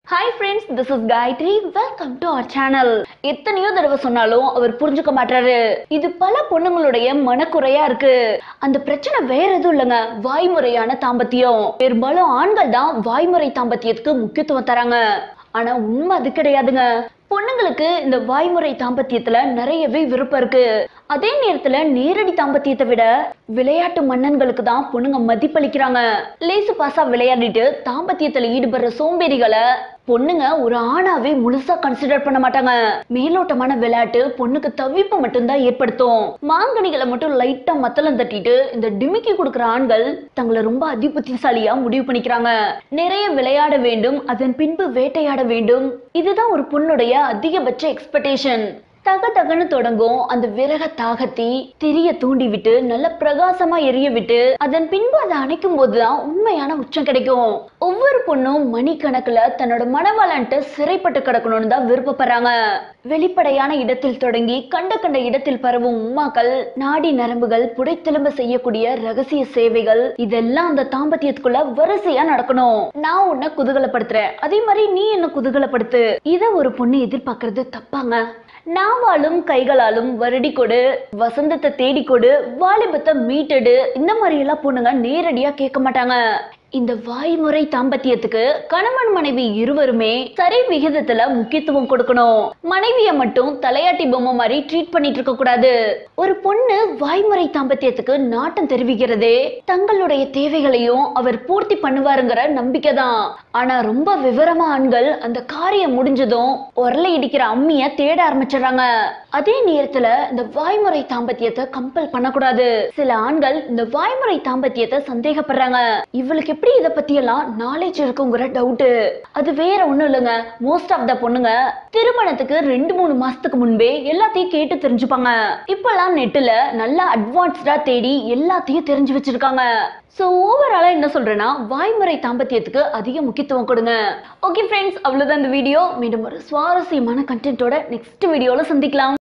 hi friends this is Gayathri welcome to our channel எத்தனையோ தடவை சொன்னாலும் அவர் புரிஞ்சுக்க மாட்டாரு இது பல பொண்ணுங்களுடைய மனக்குறையா இருக்கு அந்த பிரச்சனை வேற எதுவும் இல்லைங்க வாய்முறையான தாம்பத்தியம் பெரும்பாலும் ஆண்கள் தான் வாய்முறை தாம்பத்தியத்துக்கு முக்கியத்துவம் தராங்க ஆனா உண்மை அது கிடையாதுங்க பொண்ணுங்களுக்கு இந்த வாய்முறை தாம்பத்தியத்துல நிறையவே விருப்பம் இருக்கு அதே நேரத்துல நேரடி தாம்பத்தியத்தை விட விளையாட்டு மன்னன்களுக்கு தான் பொண்ணுங்க மதிப்பளிக்கிறாங்க லேசு பாசா விளையாடிட்டு தாம்பத்தியத்துல ஈடுபடுற சோம்பேறிகளை பொண்ணுங்க ஒரு ஆணாவே முழுசா கன்சிடர் பண்ண மாட்டாங்க மேலோட்டமான விளையாட்டு பொண்ணுக்கு தவிப்பு மட்டும்தான் ஏற்படுத்தும் மாங்கனிகளை மட்டும் லைட்டா மத்தளம் தட்டிட்டு இந்த டிமிக்கி கொடுக்குற ஆண்கள் தங்களை ரொம்ப அதிபுத்திசாலியா முடிவு பண்ணிக்கிறாங்க நிறைய விளையாட வேண்டும் அதன் பின்பு வேட்டையாட வேண்டும் இதுதான் ஒரு பொண்ணுடைய அதிகபட்ச எக்ஸ்பெக்டேஷன் தக தகன்னு தொடங்கும் அந்த விறக தாகத்தி திரிய தூண்டி விட்டு நல்ல பிரகாசமா எரிய விட்டு அதன் பின்பு அதை அணைக்கும் போதுதான் உண்மையான உச்சம் கிடைக்கும் ஒவ்வொரு பொண்ணும் மணிக்கணக்குல தன்னோட மனவாளன்ட்டு சிறைப்பட்டு கிடக்கணும்னு தான் விருப்பப்படுறாங்க வெளிப்படையான இடத்தில் தொடங்கி கண்ட கண்ட இடத்தில் பரவும் உம்மாக்கள் நாடி நரம்புகள் புடைத்தெலும்ப செய்யக்கூடிய ரகசிய சேவைகள் இதெல்லாம் அந்த தாம்பத்தியத்துக்குள்ள வரிசையா நடக்கணும் நான் உன்னை குதூகலப்படுத்துறேன் அதே மாதிரி நீ என்ன குதூகலப்படுத்து இத ஒரு பொண்ணு எதிர்பார்க்கறது தப்பாங்க நாவாலும் கைகளாலும் வருடி கொடு வசந்தத்தை தேடி கொடு வாலிபத்தை மீட்டெடு இந்த மாதிரி எல்லாம் பொண்ணுங்க நேரடியா கேட்க மாட்டாங்க இந்த வாய்முறை தாம்பத்தியத்துக்கு கணவன் மனைவி இருவருமே சரி விகிதத்துல முக்கியத்துவம் கொடுக்கணும் மனைவிய மட்டும் தலையாட்டி பொம்மை மாதிரி ட்ரீட் பண்ணிட்டு இருக்க கூடாது ஒரு பொண்ணு வாய்முறை தாம்பத்தியத்துக்கு நாட்டம் தெரிவிக்கிறதே தங்களுடைய தேவைகளையும் அவர் பூர்த்தி பண்ணுவாருங்கிற நம்பிக்கை தான் ஆனா ரொம்ப விவரமா ஆண்கள் அந்த காரியம் முடிஞ்சதும் உரலை இடிக்கிற அம்மிய தேட ஆரம்பிச்சிடுறாங்க அதே நேரத்துல இந்த வாய்முறை தாம்பத்தியத்தை கம்பல் பண்ணக்கூடாது சில ஆண்கள் இந்த வாய்முறை தாம்பத்தியத்தை சந்தேகப்படுறாங்க இவளுக்கு எப்படி இத பத்தி எல்லாம் நாலேஜ் இருக்குங்கிற டவுட் அது வேற ஒண்ணும் இல்லைங்க மோஸ்ட் ஆஃப் த பொண்ணுங்க திருமணத்துக்கு ரெண்டு மூணு மாசத்துக்கு முன்பே எல்லாத்தையும் கேட்டு தெரிஞ்சுப்பாங்க இப்பெல்லாம் நெட்டுல நல்லா அட்வான்ஸ்டா தேடி எல்லாத்தையும் தெரிஞ்சு வச்சிருக்காங்க ஸோ ஓவராலாக என்ன சொல்றேன்னா வாய்முறை தாம்பத்தியத்துக்கு அதிக முக்கியத்துவம் கொடுங்க ஓகே ஃப்ரெண்ட்ஸ் அவ்வளோதான் இந்த வீடியோ மீண்டும் ஒரு சுவாரஸ்யமான கண்டென்ட்டோட நெக்ஸ்ட் வீடியோவில் சந்திக்கலாம்